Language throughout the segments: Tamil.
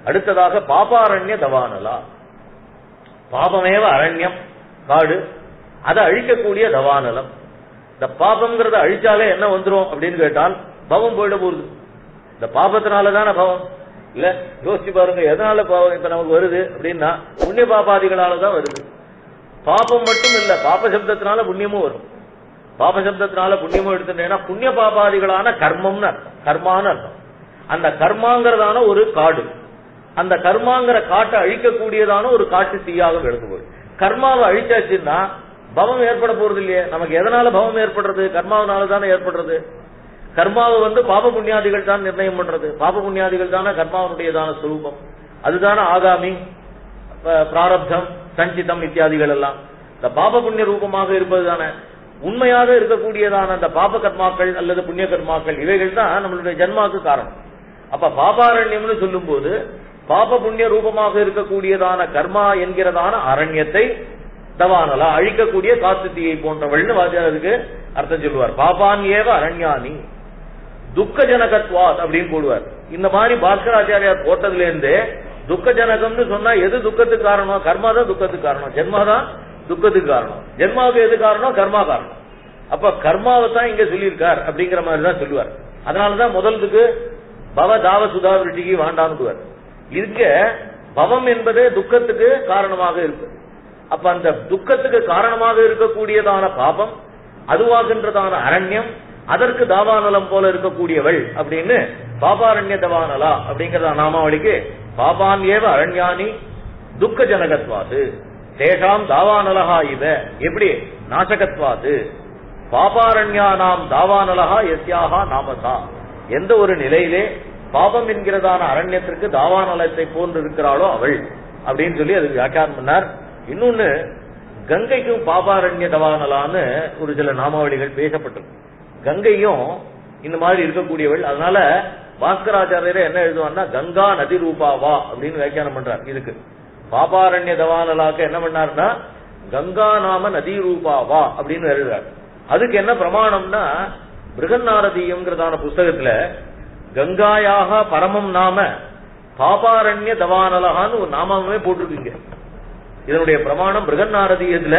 அடுத்ததாக பாபாரண்ய தவானலா பாபமேவ அரண்யம் காடு அதை அழிக்கக்கூடிய தவானலம் இந்த பாபம்ங்கிறத அழிச்சாலே என்ன வந்துரும் அப்படின்னு கேட்டால் பவம் போயிட போகுது இந்த பாபத்தினால தானே பவம் இல்ல யோசிச்சு பாருங்க எதனால பாவம் இப்ப நமக்கு வருது அப்படின்னா புண்ணிய பாபாதிகளால தான் வருது பாபம் மட்டும் இல்ல பாப சப்தத்தினால புண்ணியமும் வரும் பாப சப்தத்தினால புண்ணியமும் எடுத்துட்டேன்னா புண்ணிய பாபாதிகளான கர்மம்னு அர்த்தம் கர்மான்னு அர்த்தம் அந்த கர்மாங்கிறதான ஒரு காடு அந்த கர்மாங்கிற காட்டை அழிக்கக்கூடியதான ஒரு காட்டு தீயாக விளங்கு போகுது கர்மாவை அழிச்சாச்சுன்னா பவம் ஏற்பட போறது இல்லையே நமக்கு எதனால பவம் ஏற்படுறது கர்மாவனால தானே ஏற்படுறது கர்மாவை வந்து பாப புண்ணியாதிகள் தான் நிர்ணயம் பண்றது பாப புண்ணியாதிகள் தானே கர்மாவனுடையதான ஸ்வரூபம் அதுதானே ஆகாமி ப- பிராரப்தம் சஞ்சிதம் இத்தியாதிகள் எல்லாம் இந்த பாப புண்ணிய ரூபமாக இருப்பது தானே உண்மையாக இருக்கக்கூடியதான அந்த பாப கர்மாக்கள் அல்லது புண்ணிய கர்மாக்கள் இவைகள் தான் நம்மளுடைய ஜென்மாவுக்கு காரணம் அப்ப பாபாரண்யம்னு சொல்லும்போது பாப புண்ணிய ரூபமாக இருக்கக்கூடியதான கர்மா என்கிறதான அரண்யத்தை தவானலா அழிக்கக்கூடிய காத்துத்தீயை போன்றவள்னு வாத்தியார் அதுக்கு அர்த்தம் சொல்லுவார் பாபான் ஏவ அரண்யானி துக்க ஜனகத்வாத் அப்படின்னு போடுவார் இந்த மாதிரி பாஸ்கராச்சாரியார் போட்டதுல இருந்து துக்க ஜனகம்னு சொன்னா எது துக்கத்துக்கு காரணம் கர்மா தான் துக்கத்துக்கு காரணம் ஜென்மா தான் துக்கத்துக்கு காரணம் ஜென்மாவுக்கு எது காரணம் கர்மா காரணம் அப்ப கர்மாவை தான் இங்க சொல்லியிருக்கார் அப்படிங்கிற மாதிரி தான் சொல்லுவார் அதனாலதான் முதல்துக்கு பவ தாவ சுதா விருட்டிக்கு வாண்டான்னுடுவார் இங்க பவம் என்பதே துக்கத்துக்கு காரணமாக இருக்கு அப்ப அந்த துக்கத்துக்கு காரணமாக இருக்கக்கூடியதான பாபம் அதுவாகின்றதான அரண்யம் அதற்கு தாவானலம் போல இருக்கக்கூடியவள் அப்படின்னு பாபாரண்ய தவானலா அப்படிங்கறத நாமாவளிக்கு பாபான் ஏவ அரண்யானி துக்க ஜனகத்வாது தேஷாம் தாவானலகா இவ எப்படி நாசகத்வாது பாபாரண்யானாம் தாவானலகா எஸ்யாகா நாமசா எந்த ஒரு நிலையிலே பாபம் என்கிறதான அரண்யத்திற்கு தாவானலத்தை போன்று இருக்கிறாளோ அவள் அப்படின்னு சொல்லி அதுக்கு வியாக்கியானம் பண்ணார் இன்னொன்னு கங்கைக்கும் பாபாரண்ய தவானலான்னு ஒரு சில நாமாவளிகள் பேசப்பட்டிருக்கு கங்கையும் இந்த மாதிரி இருக்கக்கூடியவள் அதனால பாஸ்கராச்சாரியரே என்ன எழுதுவார்னா கங்கா நதி ரூபாவா அப்படின்னு வியாக்கியானம் பண்றார் இதுக்கு பாபாரண்ய தவானலாக்க என்ன பண்ணாருன்னா கங்கா நாம நதி ரூபாவா அப்படின்னு எழுதுறார் அதுக்கு என்ன பிரமாணம்னா பிருகநாரதீயம்ங்கிறதான புஸ்தகத்துல கங்காயாக பரமம் நாம பாபாரண்ய தவானலகான்னு ஒரு நாமமே போட்டிருக்கீங்க இதனுடைய பிரமாணம் பிருகநாரதீயத்துல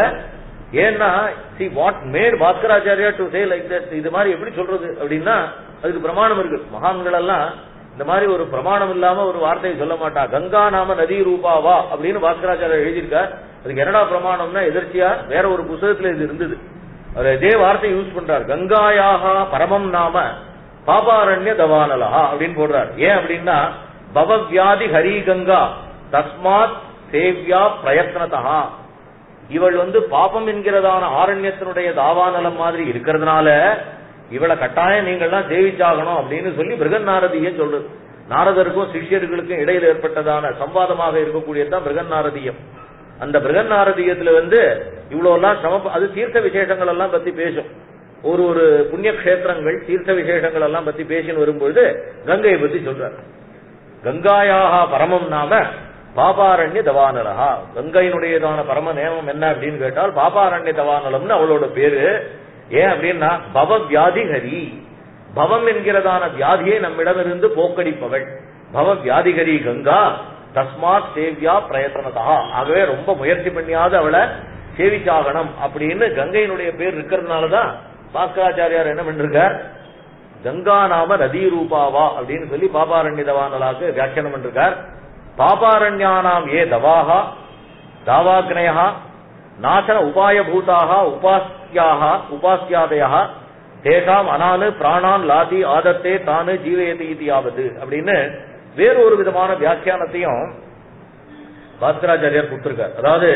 ஏன்னா see what made Bhaskaracharya to say like that இது மாதிரி எப்படி சொல்றது அப்படின்னா அதுக்கு பிரமாணம் இருக்கு மகான்கள் எல்லாம் இந்த மாதிரி ஒரு பிரமாணம் இல்லாம ஒரு வார்த்தையை சொல்ல மாட்டா கங்கா நாம நதி ரூபாவா அப்படின்னு பாஸ்கராச்சாரியர் எழுதியிருக்கார் அதுக்கு என்னடா பிரமாணம்னா எதிர்ச்சியா வேற ஒரு புத்தகத்துல இது இருந்தது அவர் இதே வார்த்தை யூஸ் பண்றார் கங்காயாக பரமம் நாம பாபாரண்ய தவானலா அப்படின்னு போடுறார் ஏன் அப்படின்னா பவவியாதி ஹரி கங்கா தஸ்மாத் சேவ்யா பிரயத்னதா இவள் வந்து பாபம் என்கிறதான ஆரண்யத்தினுடைய தாவானலம் மாதிரி இருக்கிறதுனால இவளை கட்டாயம் நீங்கள்லாம் சேவிச்சாகணும் அப்படின்னு சொல்லி பிருகன் நாரதியம் சொல்றது நாரதருக்கும் சிஷ்யர்களுக்கும் இடையில ஏற்பட்டதான சம்வாதமாக இருக்கக்கூடியதுதான் பிருகன் நாரதியம் அந்த பிருகன் நாரதியத்துல வந்து இவ்வளவு எல்லாம் சம அது தீர்த்த விசேஷங்கள் எல்லாம் பத்தி பேசும் ஒரு ஒரு புண்ணிய கஷேத்திரங்கள் தீர்த்த விசேஷங்கள் எல்லாம் பத்தி பேசின்னு வரும்பொழுது கங்கையை பத்தி சொல்றார் கங்காயாக பரமம் நாம பாபாரண்ய தவானலகா கங்கையினுடையதான பரம நேமம் என்ன அப்படின்னு கேட்டால் பாபாரண்ய தவானலம்னு அவளோட பேரு ஏன் அப்படின்னா பவ வியாதிகரி பவம் என்கிறதான வியாதியை நம்மிடமிருந்து போக்கடிப்பவள் பவ வியாதிகரி கங்கா தஸ்மாத் சேவ்யா பிரயத்தனதா ஆகவே ரொம்ப முயற்சி பண்ணியாவது அவளை சேவிச்சாகணும் அப்படின்னு கங்கையினுடைய பேர் இருக்கிறதுனாலதான் பாஸ்கராச்சாரியார் என்ன பண்ணிருக்கார் கங்கா நாம நதி ரூபாவா அப்படின்னு சொல்லி பாபாரண்ய தவானலாக்கு வியாக்கியானம் பண்ணிருக்கார் பாபாரண்யானாம் ஏ தவாகா தாவாக்னயா நாசன உபாயபூதாக உபாஸ்யாக உபாஸ்யாதயா தேசாம் அனானு பிராணான் லாதி ஆதத்தே தானு ஜீவயதி இது யாவது அப்படின்னு வேறு ஒரு விதமான வியாக்கியானத்தையும் பாஸ்கராச்சாரியார் கொடுத்திருக்கார் அதாவது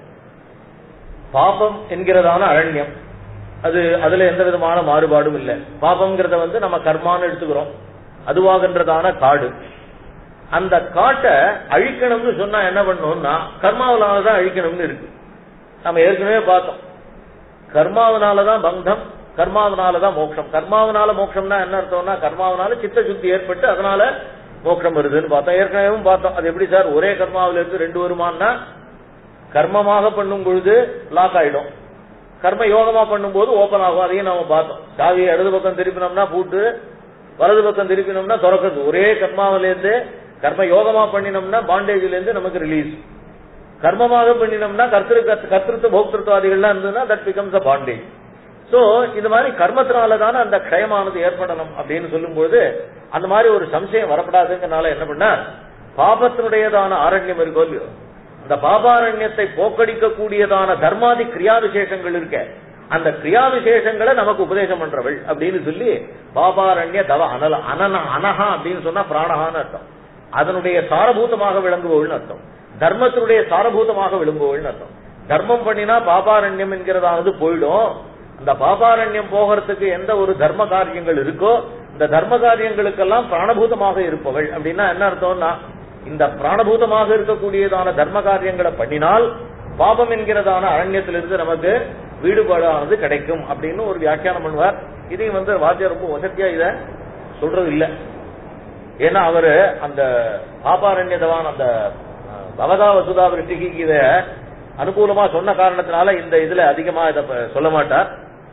பாபம் என்கிறதான அரண்யம் அது அதுல எந்த விதமான மாறுபாடும் இல்லை பாபம்ங்கிறத வந்து நம்ம கர்மான்னு எடுத்துக்கிறோம் அதுவாகன்றதான காடு அந்த காட்டை அழிக்கணும்னு சொன்னா என்ன பண்ணணும்னா கர்மாவனாலதான் அழிக்கணும்னு இருக்கு நம்ம ஏற்கனவே பார்த்தோம் கர்மாவனாலதான் பந்தம் கர்மாவனாலதான் மோட்சம் கர்மாவனால மோட்சம்னா என்ன அர்த்தம்னா கர்மாவனால சித்த சுத்தி ஏற்பட்டு அதனால மோட்சம் வருதுன்னு பார்த்தோம் ஏற்கனவே பார்த்தோம் அது எப்படி சார் ஒரே கர்மாவில இருந்து ரெண்டு வருமானா கர்மமாக பண்ணும் பொழுது லாக் ஆயிடும் கர்ம யோகமா பண்ணும்போது ஓபன் ஆகும் அதையும் நாம பார்த்தோம் சாவியை இடது பக்கம் திருப்பினோம்னா பூட்டு வலது பக்கம் திருப்பினோம்னா திறக்குது ஒரே கர்மாவில இருந்து கர்ம யோகமா பண்ணினோம்னா பாண்டேஜ்ல இருந்து நமக்கு ரிலீஸ் கர்மமாக பண்ணினோம்னா கர்த்திரு கர்த்திருத்த போக்திருத்துவாதிகள்லாம் இருந்ததுன்னா that becomes a bondage so இது மாதிரி கர்மத்தினால தானே அந்த க்ஷயமானது ஏற்படணும் அப்படின்னு சொல்லும்போது அந்த மாதிரி ஒரு சம்சயம் வரப்படாதுங்கனால என்ன பண்ண பாபத்தினுடையதான ஆரண்யம் இருக்கோ இல்லையோ அந்த பாபாரண்யத்தை போக்கடிக்க கூடியதான தர்மாதி கிரியா விசேஷங்கள் இருக்க அந்த கிரியா விசேஷங்களை நமக்கு உபதேசம் பண்றவள் அப்படின்னு சொல்லி பாபாரண்ய தவ அனல அனன அனஹா அப்படின்னு சொன்னா பிராணஹான்னு அர்த்தம் அதனுடைய சாரபூதமாக விளங்குபவள்னு அர்த்தம் தர்மத்தினுடைய சாரபூதமாக விளங்குபவள்னு அர்த்தம் தர்மம் பண்ணினா பாபாரண்யம் என்கிறதாவது போயிடும் அந்த பாபாரண்யம் போகிறதுக்கு எந்த ஒரு தர்ம காரியங்கள் இருக்கோ இந்த தர்ம காரியங்களுக்கெல்லாம் பிராணபூதமாக இருப்பவள் அப்படின்னா என்ன அர்த்தம்னா இந்த பிராணபூதமாக இருக்கக்கூடியதான தர்ம காரியங்களை பண்ணினால் பாபம் என்கிறதான அரண்யத்திலிருந்து நமக்கு வீடுபாடானது கிடைக்கும் அப்படின்னு ஒரு வியாக்கியானம் பண்ணுவார் இதையும் வந்து வாத்தியார் ரொம்ப வசதியா இத சொல்றது இல்ல ஏன்னா அவரு அந்த பாபாரண்யதவான் அந்த அஹ், பவதா வசுதா விருத்திக்கு இத அனுகூலமா சொன்ன காரணத்தினால இந்த இதுல அதிகமா இத ப- சொல்ல மாட்டார்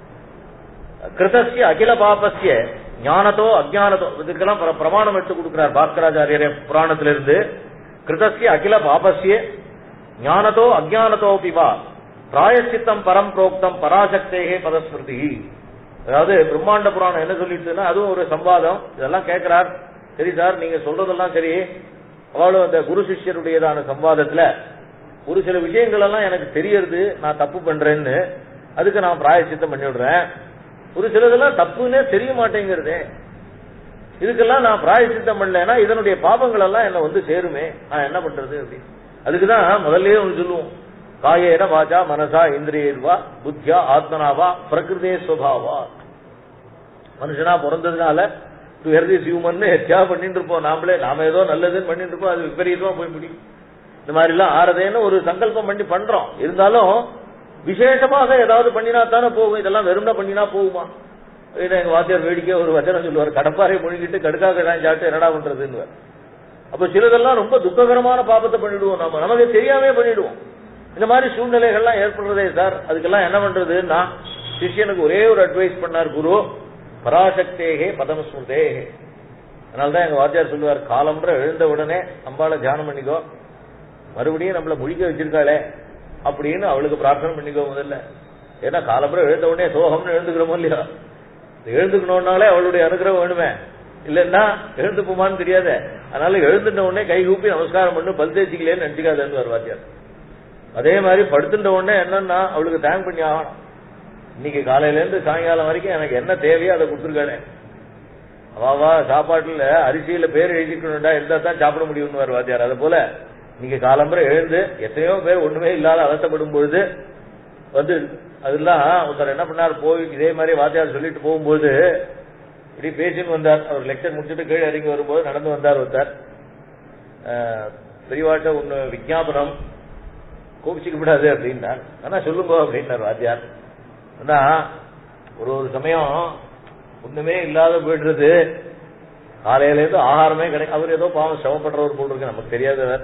கிருதஸ்ய அகில பாபஸ்ய ஞானத்தோ அஜானத்தோ இதுக்கெல்லாம் பிர- பிரமாணம் எடுத்து கொடுக்கிறார் பாஸ்கராச்சாரியரே புராணத்திலிருந்து கிருதஸ்ய அகில பாபஸ்ய ஞானத்தோ அஜானத்தோ பிவா பிராயச்சித்தம் பரம் புரோக்தம் பராசக்தேகே பதஸ்மிருதி அதாவது பிரம்மாண்ட புராணம் என்ன சொல்லிட்டுன்னா அதுவும் ஒரு சம்வாதம் இதெல்லாம் கேட்கிறார் சரி சார் நீங்க சொல்றதெல்லாம் சரி அவளும் அந்த குரு சிஷ்யருடையதான சம்வாதத்துல ஒரு சில விஷயங்கள் எல்லாம் எனக்கு தெரியறது நான் தப்பு பண்றேன்னு அதுக்கு நான் பிராயச்சித்தம் பண்ணி விடுறேன் ஒரு சிலதெல்லாம் தப்புன்னே தெரிய மாட்டேங்கிறது இதுக்கெல்லாம் நான் பிராயச்சித்தம் பண்ணலைன்னா இதனுடைய பாபங்கள் எல்லாம் என்ன வந்து சேருமே நான் என்ன பண்றது அப்படின்னு அதுக்குதான் முதல்லயே ஒன்று சொல்லுவோம் காயேன வாஜா மனசா இந்திரியர்வா புத்தியா ஆத்மனாவா பிரகிருதே சுவாவா மனுஷனா பிறந்ததுனால டு ஹெர் திஸ் ஹியூமன் எத்தியா பண்ணிட்டு இருப்போம் நாமளே நாம ஏதோ நல்லதுன்னு பண்ணிட்டு இருப்போம் அது விபரீதமா போய் முடியும் இந்த மாதிரி எல்லாம் ஆறதேன்னு ஒரு சங்கல்பம் பண்ணி பண்றோம் இருந்தாலும் விசேஷமாக ஏதாவது பண்ணினா தானே போகும் இதெல்லாம் வெறும்னா பண்ணினா போகுமா இதை எங்க வாத்தியார் வேடிக்கை ஒரு வச்சனம் சொல்லுவார் கடப்பாறை முழுங்கிட்டு கடுக்காக சாப்பிட்டு என்னடா பண்றதுன்னு அப்ப சிலதெல்லாம் ரொம்ப துக்ககரமான பாபத்தை பண்ணிடுவோம் நாம நமக்கு தெரியாமே பண்ணிடுவோம் இந்த மாதிரி சூழ்நிலைகள்லாம் ஏற்படுறதே சார் அதுக்கெல்லாம் என்ன பண்றதுன்னா சிஷ்யனுக்கு ஒரே ஒரு அட்வைஸ் பண்ணார் குரு பராசக்தேகே பதமஸ்மிருதேகே அதனாலதான் எங்க வாத்தியார் சொல்லுவார் காலம்புற எழுந்த உடனே அம்பாளை தியானம் பண்ணிக்கோ மறுபடியும் நம்மள முழிக்க வச்சிருக்காளே அப்படின்னு அவளுக்கு பிரார்த்தனை பண்ணிக்கோ முதல்ல ஏன்னா காலம்புற எழுந்த உடனே சோகம்னு எழுந்துக்கிறோமோ இல்லையா இது எழுந்துக்கணும்னாலே அவளுடைய அனுகிரகம் வேணுமே இல்லன்னா எழுந்துப்புமான்னு தெரியாத அதனால எழுந்துட்ட உடனே கை கூப்பி நமஸ்காரம் பண்ணு பல் தேய்ச்சிக்கலேன்னு நினைச்சுக்காதுன்னு ஒரு வாத்தியார் அதே மாதிரி படுத்துட்ட உடனே என்னன்னா அவளுக்கு தேங்க் பண்ணி ஆகணும் இன்னைக்கு காலையில இருந்து சாயங்காலம் வரைக்கும் எனக்கு என்ன தேவையோ அதை கொடுத்துருக்காளே அவாவா சாப்பாட்டுல அரிசியில பேர் எழுதிக்கணும்டா இருந்தா தான் சாப்பிட முடியும்னு வர வாத்தியார் அது போல நீங்க காலம்புற எழுந்து எத்தனையோ பேர் ஒண்ணுமே இல்லாத அவசப்படும் பொழுது வந்து அதெல்லாம் ஒருத்தர் என்ன பண்ணார் போய் இதே மாதிரி வாத்தியார் சொல்லிட்டு போகும்போது இப்படி பேசின்னு வந்தார் அவர் லெக்சர் முடிச்சுட்டு கீழே இறங்கி வரும்போது நடந்து வந்தார் ஒருத்தர் அஹ், பெரியவாட்ட ஒண்ணு விஞ்ஞாபனம் கோபிச்சுக்க கூடாது அப்படின்னார் ஆனா சொல்லுங்க அப்படின்னார் வாத்தியார் ஆனா ஒரு ஒரு சமயம் ஒண்ணுமே இல்லாத போயிடுறது காலையில இருந்து ஆகாரமே கிடைக்கும் அவர் ஏதோ பாவம் சிரமப்படுறவர் போல் இருக்கு நமக்கு தெரியாதவர்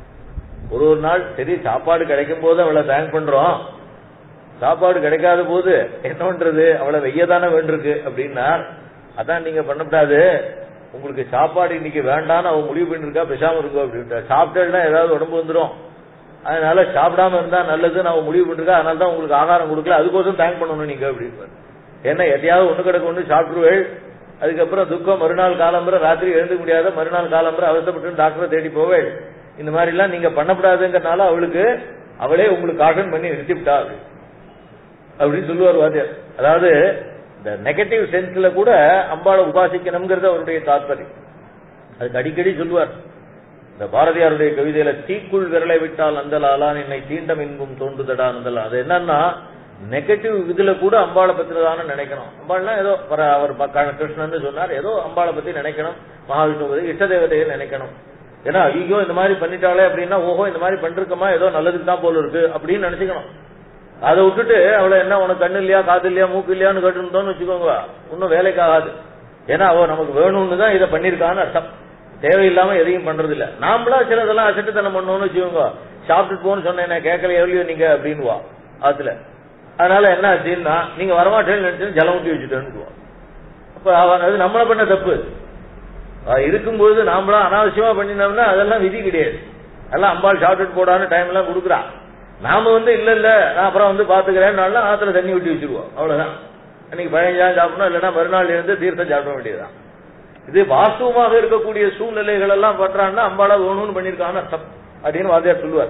ஒரு ஒரு நாள் சரி சாப்பாடு கிடைக்கும் போது அவளை தேங்க் பண்றோம் சாப்பாடு கிடைக்காத போது என்ன பண்றது அவளை வெய்யதானே வேண்டிருக்கு அப்படின்னா அதான் நீங்க பண்ணக்கூடாது உங்களுக்கு சாப்பாடு இன்னைக்கு வேண்டாம்னு அவன் முடிவு பண்ணிருக்கா பேசாம இருக்கும் அப்படின்ட்டு சாப்பிட்டேன்னா ஏதாவது உடம்பு வந்துடும் அதனால சாப்பிடாம இருந்தா நல்லதுன்னு அவன் முடிவு பண்ணிருக்கா அதனால தான் உங்களுக்கு ஆகாரம் கொடுக்கல அதுக்கோசம் தேங்க் பண்ணணும் நீங்க அப்படின்னு ஏன்னா எதையாவது ஒண்ணு கிடக்கு ஒண்ணு சாப்பிட்டுருவேள் அதுக்கப்புறம் துக்கம் மறுநாள் காலம்புற ராத்திரி எழுந்துக்க முடியாத மறுநாள் காலம்புற அவசரப்பட்டு டாக்டரை தேடி போவேள் இந்த மாதிரி எல்லாம் நீங்க பண்ணக்கூடாதுங்கிறனால அவளுக்கு அவளே உங்களுக்கு காட்டன் பண்ணி நிறுத்திவிட்டா அப்படி. அப்படின்னு சொல்லுவார் வாத்தியார் அதாவது இந்த நெகட்டிவ் சென்ஸ்ல கூட அம்பாளை உபாசிக்கணுங்கிறது அவருடைய தாற்பயம் அதுக்கு அடிக்கடி சொல்லுவார் இந்த பாரதியாருடைய கவிதையில தீக்குள் விரலை விட்டால் அந்தலாலான் என்னை தீண்டம் இன்பும் தோன்றுதடா அந்தலா அது என்னன்னா நெகட்டிவ் இதுல கூட அம்பாளை பத்தி தானே நினைக்கணும் அம்பாள்னா ஏதோ பர- அவர் ப- க- கிருஷ்ணன் சொன்னார் ஏதோ அம்பாளை பத்தி நினைக்கணும் மகாவிஷ்ணு பத்தி இஷ்ட தேவதையை நினைக்கணும் ஏன்னா ஐயோ இந்த மாதிரி பண்ணிட்டாலே அப்படின்னா ஓஹோ இந்த மாதிரி பண்ணிருக்கமா ஏதோ நல்லதுக்கு தான் போல இருக்கு அப்படின்னு நினைச்சுக்கணும் அதை விட்டுட்டு அவளை என்ன உனக்கு கண்ணு இல்லையா காது இல்லையா மூக்கு இல்லையான்னு கேட்டுருந்தோம்னு வச்சுக்கோங்க இன்னும் வேலைக்கு ஆகாது ஏன்னா அவ நமக்கு வேணும்னு தான் இதை பண்ணிருக்கான்னு அர்த்தம் தேவையில்லாம எதையும் பண்றது இல்ல நாமளா சிலதெல்லாம் அசட்டுத்தனம் பண்ணோம்னு வச்சுக்கோங்க சாப்பிட்டுட்டு போன்னு சொன்னேன் கேட்கல எவ்வளோ நீங்க அப்படின்னுவா ஆத்துல அதனால என்ன ஆச்சுன்னா நீங்க வரமாட்டேன்னு நினைச்சு ஜலம் ஊட்டி வச்சுட்டேன்னு அப்ப அவன் அது நம்மள பண்ண தப்பு அது இருக்கும்போது நாமளா அனாவசியமா பண்ணினோம்னா அதெல்லாம் விதி கிடையாது எல்லாம் அம்பாள் ஷார்ட் போடான்னு டைம் எல்லாம் கொடுக்குறா நாம வந்து இல்ல இல்ல நான் அப்புறம் வந்து பாத்துக்கிறேன் ஆத்துல தண்ணி விட்டு வச்சிருவோம் அவ்வளவுதான் அன்னைக்கு பதினஞ்சாம் சாப்பிடணும் இல்லைன்னா மறுநாள் இருந்து தீர்த்தம் சாப்பிட வேண்டியதுதான் இது வாஸ்தவமாக இருக்கக்கூடிய சூழ்நிலைகள் எல்லாம் பண்றான்னா அம்பாளா வேணும்னு பண்ணிருக்கான்னு அர்த்தம் அப்படின்னு வாத்தியார் சொல்லுவார்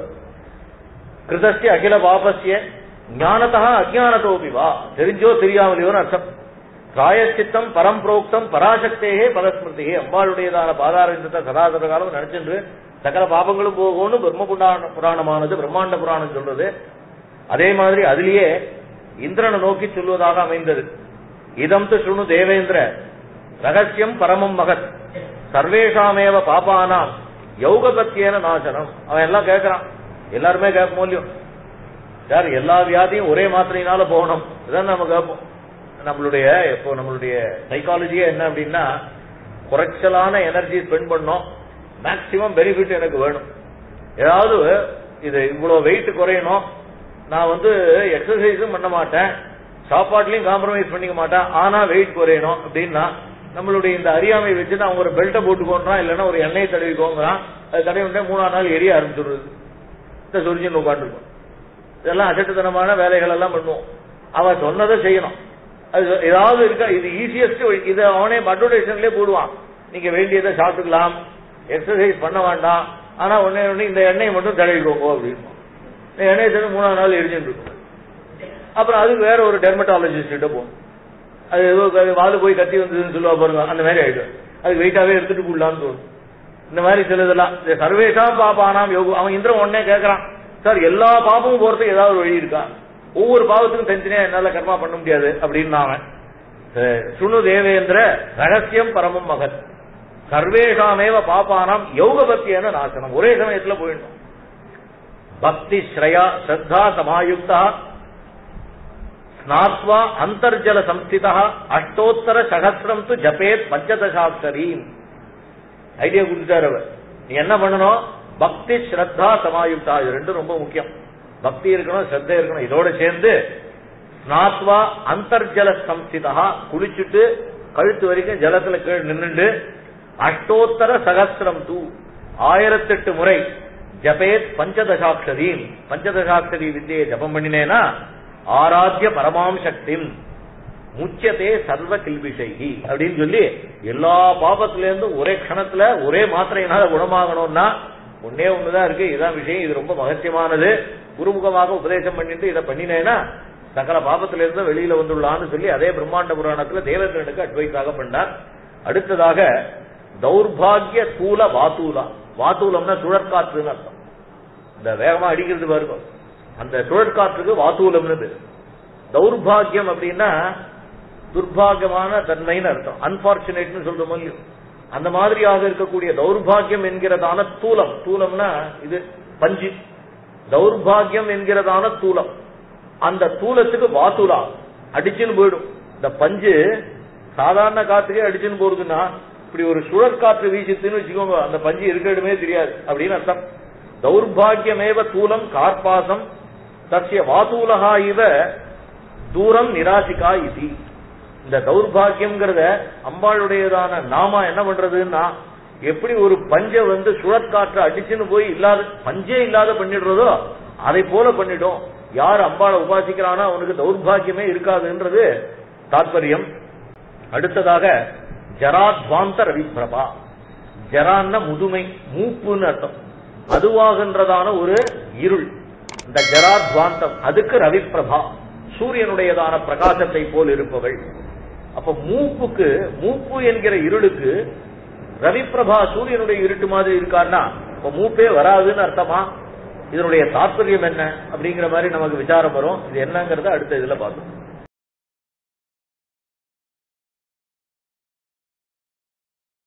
கிருதஸ்ய அகில பாபஸ்ய ஞானதா அஜானதோபி வா தெரிஞ்சோ தெரியாமலையோன்னு அர்த்தம் பிராயச்சித்தம் பரம் புரோக்தம் பராசக்தேகே பதஸ்மிருதியே அம்பாளுடையதான பாதாரத்தை சதாசர காலம் நினைச்சென்று சகல பாபங்களும் போகும்னு பிரம்ம புராண புராணமானது பிரம்மாண்ட புராணம் சொல்றது அதே மாதிரி அதிலேயே இந்திரனை நோக்கி சொல்வதாக அமைந்தது இதம் து சுணு தேவேந்திர ரகசியம் பரமம் மகத் சர்வேஷாமேவ பாபானாம் யௌகபத்தியேன நாசனம் அவன் எல்லாம் கேட்கறான் எல்லாருமே கேட்போம் இல்லையோ சார் எல்லா வியாதியும் ஒரே மாத்திரையினால போகணும் இதான் நம்ம கேட்போம் நம்மளுடைய இப்போ நம்மளுடைய சைக்காலஜியே என்ன அப்படின்னா குறைச்சலான எனர்ஜி ஸ்பெண்ட் பண்ணோம் மேக்சிமம் பெனிஃபிட் எனக்கு வேணும் ஏதாவது இது இவ்வளவு வெயிட் குறையணும் நான் வந்து எக்ஸசைஸும் பண்ண மாட்டேன் சாப்பாட்லயும் காம்ப்ரமைஸ் பண்ணிக்க மாட்டேன் ஆனா வெயிட் குறையணும் அப்படின்னா நம்மளுடைய இந்த அறியாமை வச்சுட்டு அவங்க ஒரு பெல்ட்டை போட்டுக்கோன்றான் இல்லைன்னா ஒரு எண்ணெய் தடவிக்கோங்கிறான் அது தடவி உடனே மூணாவது நாள் எரிய ஆரம்பிச்சுடுறது இந்த சொரிஞ்சுன்னு உட்காந்துருக்கும் இதெல்லாம் அசட்டுத்தனமான வேலைகள் எல்லாம் பண்ணுவோம் அவன் சொன்னதை செய்யணும் அது ஏதாவது இருக்கா இது ஈஸியஸ்ட் இது அவனே அட்வர்டைஸ்மெண்ட்லயே போடுவான் நீங்க வேண்டியதை சாப்பிட்டுக்கலாம் எக்ஸசைஸ் பண்ண வேண்டாம் ஆனா ஒன்னே ஒண்ணு இந்த எண்ணெயை மட்டும் தடவிக்கோங்க அப்படின்னு இந்த எண்ணெயை தடவி மூணாவது நாள் எரிஞ்சுட்டு இருக்கும் அப்புறம் அதுக்கு வேற ஒரு டெர்மட்டாலஜிஸ்ட் கிட்ட போகும் அது ஏதோ க- வாலு போய் கத்தி வந்ததுன்னு சொல்லுவா பாருங்க அந்த மாதிரி ஆயிடும் அதுக்கு வெயிட்டாவே எடுத்துட்டு போடலாம்னு தோணும் இந்த மாதிரி சிலதெல்லாம் இந்த சர்வேஷாம் பாபானாம் யோகு அவன் இந்திரன் உடனே கேட்கறான் சார் எல்லா பாபமும் போறதுக்கு ஏதாவது ஒரு வழி இருக்கா ஒவ்வொரு பாவத்துக்கும் தனித்தனியா என்னால கர்மா பண்ண முடியாது அப்படின்னு அவன் அஹ், சுணு தேவேந்திர ரகசியம் பரமம் மகன் சர்வேஷாமேவ பாப்பானாம் யோகபக்தியான நாசனம் ஒரே சமயத்துல போயிடணும் பக்தி ஸ்ரயா ஸ்ரத்தா சமாயுக்தா ஸ்நாத்வா அந்தர்ஜல சம்ஸ்திதா அஷ்டோத்தர சகசிரம் து ஜபேத் பஞ்சதசாட்சரீம் ஐடியா கொடுத்துட்டாரு அவர் நீ என்ன பண்ணணும் பக்தி ஸ்ரத்தா சமாயுக்தா இது ரெண்டும் ரொம்ப முக்கியம் பக்தி இருக்கணும் ஸ்ரத்த இருக்கணும் இதோட சேர்ந்து ஸ்நாத்வா அந்தர்ஜல சம்ஸ்திதா குளிச்சுட்டு கழுத்து வரைக்கும் ஜலத்துல கீழ் நின்னுண்டு அஷ்டோத்தர சகசிரம் தூ ஆயிரத்தெட்டு முறை ஜபேத் பஞ்சதசாட்சரீம் பஞ்சதசாட்சரி வித்தியை ஜபம் பண்ணினேனா ஆராத்திய பரமாம் சக்திம் முச்சதே சர்வ கில்பிஷைகி அப்படின்னு சொல்லி எல்லா பாபத்துல இருந்து ஒரே க்ஷணத்துல ஒரே மாத்திரையினால குணமாகணும்னா ஒன்னே ஒண்ணுதான் இருக்கு இதான் விஷயம் இது ரொம்ப மகத்தியமானது குருமுகமாக உபதேசம் பண்ணிட்டு இதை பண்ணினேன்னா சகல பாபத்துல இருந்து வெளியில வந்துள்ளான்னு சொல்லி அதே பிரம்மாண்ட புராணத்துல தேவேந்திரனுக்கு அட்வைஸாக பண்ணார் அடுத்ததாக தௌர்பாகிய தூல வாத்தூலா வாத்தூலம்னா சுழற்காற்றுன்னு அர்த்தம் இந்த வேகமா அடிக்கிறது பாருங்க அந்த சுழற்காற்றுக்கு வாத்தூலம்னு பேரு தௌர்பாகியம் அப்படின்னா துர்பாகியமான தன்மைன்னு அர்த்தம் அன்பார்ச்சுனேட்னு சொல்றோம் இல்லையோ அந்த மாதிரியாக இருக்கக்கூடிய தௌர்பாகியம் என்கிறதான தூலம் தூலம்னா இது பஞ்சு தௌர்பாகியம் என்கிறதான தூலம் அந்த தூலத்துக்கு வாத்துலா அடிச்சுன்னு போயிடும் இந்த பஞ்சு சாதாரண காத்துக்கே அடிச்சுன்னு போறதுன்னா இப்படி ஒரு சுழற் காற்று வீசித்துன்னு வச்சுக்கோங்க அந்த பஞ்சு இருக்க இடமே தெரியாது அப்படின்னு அர்த்தம் தௌர்பாகியமேவ தூலம் கார்பாசம் தஸ்ய வாத்தூலகா இவ தூரம் நிராசிகா இது இந்த தௌர்பாகியம்ங்கிறத அம்பாளுடையதான நாமா என்ன பண்றதுன்னா எப்படி ஒரு பஞ்சை வந்து சுழற்காற்று அடிச்சுன்னு போய் இல்லாத பஞ்சே இல்லாத பண்ணிடுறதோ அதை போல பண்ணிடும் யார் அம்பாளை உபாசிக்கிறானோ அவனுக்கு தௌர்பாகியமே இருக்காதுன்றது தாற்பயம் அடுத்ததாக ஜராத்வாந்த ரவிப்பிரபா ஜரான்னா முதுமை மூப்புன்னு அர்த்தம் அதுவாகின்றதான ஒரு இருள் இந்த ஜராத்வாந்தம் அதுக்கு ரவிப்பிரபா சூரியனுடையதான பிரகாசத்தை போல் இருப்பவள் அப்ப மூப்புக்கு மூப்பு என்கிற இருளுக்கு ரவிப்பிரபா சூரியனுடைய இருட்டு மாதிரி இருக்கான்னா அப்ப மூப்பே வராதுன்னு அர்த்தமா இதனுடைய தாற்பயம் என்ன அப்படிங்கிற மாதிரி நமக்கு விசாரம் வரும் இது என்னங்கறத அடுத்த இதுல பார்த்தோம்